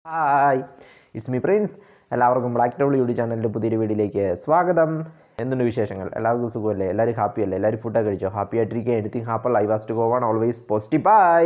hi it's me Prince എല്ലാവർക്കും black towel YouTube ചാനലിൻ്റെ പുതിയൊരു വീഡിയോയിലേക്ക് സ്വാഗതം എന്തുണ്ട് വിശേഷങ്ങൾ എല്ലാവർക്കും സുഖമല്ലേ എല്ലാവരും ഹാപ്പി അല്ലേ എല്ലാവരും ഫുഡൊക്കെ കഴിച്ചോ ഹാപ്പി ആയിട്ടിരിക്കുക anything happier I was to go on always positive bye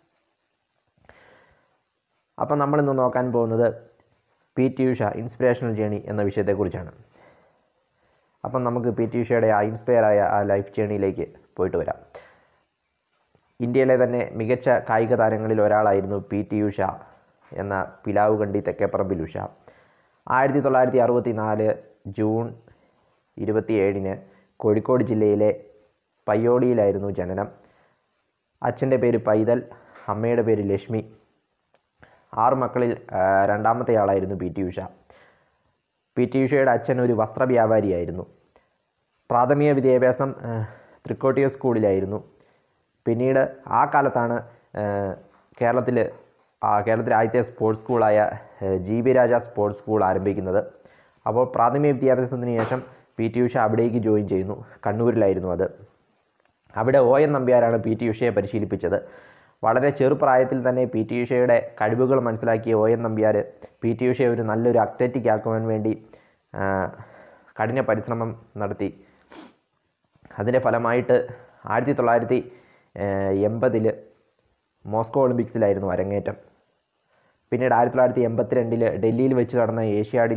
അപ്പം നമ്മളിന്ന് നോക്കാൻ പോകുന്നത് P T Usha inspirational journey എന്ന വിഷയത്തെക്കുറിച്ചാണ് അപ്പം നമുക്ക് പി ടി ഉഷയുടെ ആ ഇൻസ്പയർ ആയ ആ ലൈഫ് ജേണിയിലേക്ക് പോയിട്ട് വരാം ഇന്ത്യയിലെ തന്നെ മികച്ച കായിക താരങ്ങളിൽ ഒരാളായിരുന്നു പി ടി ഉഷ എന്ന പിലാവ് കണ്ടി തെക്കേപ്പറമ്പിൽ ഉഷ ആയിരത്തി തൊള്ളായിരത്തി അറുപത്തി നാല് ജൂൺ ഇരുപത്തിയേഴിന് കോഴിക്കോട് ജില്ലയിലെ പയ്യോടിയിലായിരുന്നു ജനനം അച്ഛൻ്റെ പേര് പൈതൽ അമ്മയുടെ പേര് ലക്ഷ്മി ആറ് മക്കളിൽ ആ, രണ്ടാമത്തെ ആളായിരുന്നു P T Usha P T ഉഷയുടെ അച്ഛൻ ഒരു വസ്ത്ര വ്യാപാരിയായിരുന്നു പ്രാഥമിക വിദ്യാഭ്യാസം തൃക്കോട്ടിയ സ്കൂളിലായിരുന്നു പിന്നീട് ആ കാലത്താണ് കേരളത്തിൽ കേരളത്തിലെ ആദ്യത്തെ സ്പോർട്സ് സ്കൂളായ ഏഹ്, G B Raja sports school ആരംഭിക്കുന്നത് അപ്പോൾ പ്രാഥമിക വിദ്യാഭ്യാസത്തിന് ശേഷം പി ടി ഉഷ അവിടേക്ക് ജോയിൻ ചെയ്യുന്നു കണ്ണൂരിലായിരുന്നു അത് അവിടെ ഒ എൻ നമ്പ്യാരാണ് പി ടി ഉഷയെ പരിശീലിപ്പിച്ചത് വളരെ ചെറുപ്രായത്തിൽ തന്നെ പി ടി ഉഷയുടെ കഴിവുകൾ മനസ്സിലാക്കിയ O N Nambiar P T ഉഷയെ ഒരു നല്ലൊരു അത്ലറ്റിക് ആക്കുവാൻ വേണ്ടി ആ, കഠിന പരിശ്രമം നടത്തി അതിൻ്റെ ഫലമായിട്ട് ആയിരത്തി തൊള്ളായിരത്തി എൺപതിൽ മോസ്കോ ഒളിമ്പിക്സിലായിരുന്നു അരങ്ങേറ്റം പിന്നീട് ആയിരത്തി തൊള്ളായിരത്തി എൺപത്തിരണ്ടിൽ ഡൽഹിയിൽ വെച്ച് നടന്ന ഏഷ്യാഡിൽ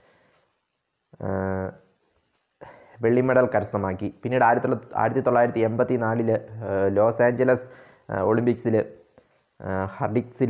വെള്ളി മെഡൽ കരസ്ഥമാക്കി പിന്നീട് ആയിരത്തി തൊള്ള ആയിരത്തി തൊള്ളായിരത്തി എൺപത്തി നാലില് ലോസ് ആഞ്ചലസ് ഒളിമ്പിക്സിൽ ഹർഡിക്സിൽ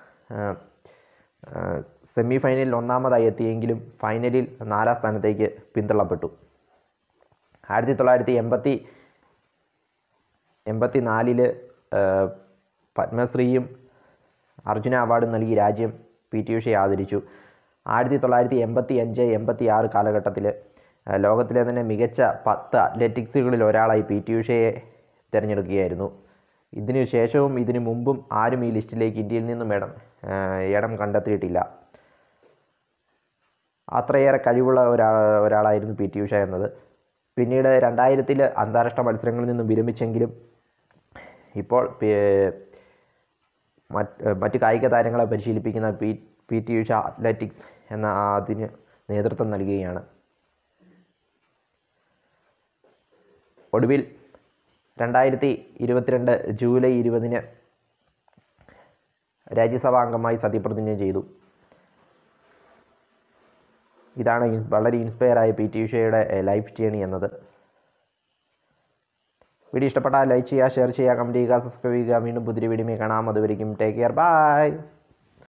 സെമി ഫൈനലിൽ ഒന്നാമതായി എത്തിയെങ്കിലും ഫൈനലിൽ നാലാം സ്ഥാനത്തേക്ക് പിന്തള്ളപ്പെട്ടു ആയിരത്തി തൊള്ളായിരത്തി എൺപത്തി എൺപത്തി നാലില് പത്മശ്രീയും അർജുന അവാർഡും നൽകി രാജ്യം പി ടി ഉഷയെ ആദരിച്ചു ആയിരത്തി തൊള്ളായിരത്തി എൺപത്തി അഞ്ച് എൺപത്തി ആറ് കാലഘട്ടത്തിൽ ലോകത്തിലെ തന്നെ മികച്ച പത്ത് അത്ലറ്റിക്സുകളിൽ ഒരാളായി പി ടി ഉഷയെ തിരഞ്ഞെടുക്കുകയായിരുന്നു ഇതിനു ശേഷവും ഇതിനു മുമ്പും ആരും ഈ ലിസ്റ്റിലേക്ക് ഇന്ത്യയിൽ നിന്നും ഇടം ആ, ഇടം കണ്ടെത്തിയിട്ടില്ല അത്രയേറെ കഴിവുള്ള ഒരാ ഒരാളായിരുന്നു പി ടി ഉഷ എന്നത് പിന്നീട് രണ്ടായിരത്തിൽ അന്താരാഷ്ട്ര മത്സരങ്ങളിൽ നിന്നും വിരമിച്ചെങ്കിലും ഇപ്പോൾ പി- മറ്റ് മറ്റ് കായിക താരങ്ങളെ പരിശീലിപ്പിക്കുന്ന P P T Usha athletics എന്ന ആ അതിന് നേതൃത്വം നൽകുകയാണ് ഒടുവിൽ രണ്ടായിരത്തി ഇരുപത്തിരണ്ട് ജൂലൈ ഇരുപതിന് രാജ്യസഭാ അംഗമായി സത്യപ്രതിജ്ഞ ചെയ്തു ഇതാണ് ഇൻസ് വളരെ ഇൻസ്പയർ ആയ പി ടി ഉഷയുടെ ലൈഫ് ജേണി എന്നത് വീഡിയോ ഇഷ്ടപ്പെട്ടാൽ ലൈക്ക് ചെയ്യുക ഷെയർ ചെയ്യുക കമൻറ്റ് ചെയ്യുക സബ്സ്ക്രൈബ് ചെയ്യുക വീണ്ടും പുതിയ വീഡിയോ കാണാം അതുവരെയും ടേക്ക് കെയർ ബൈ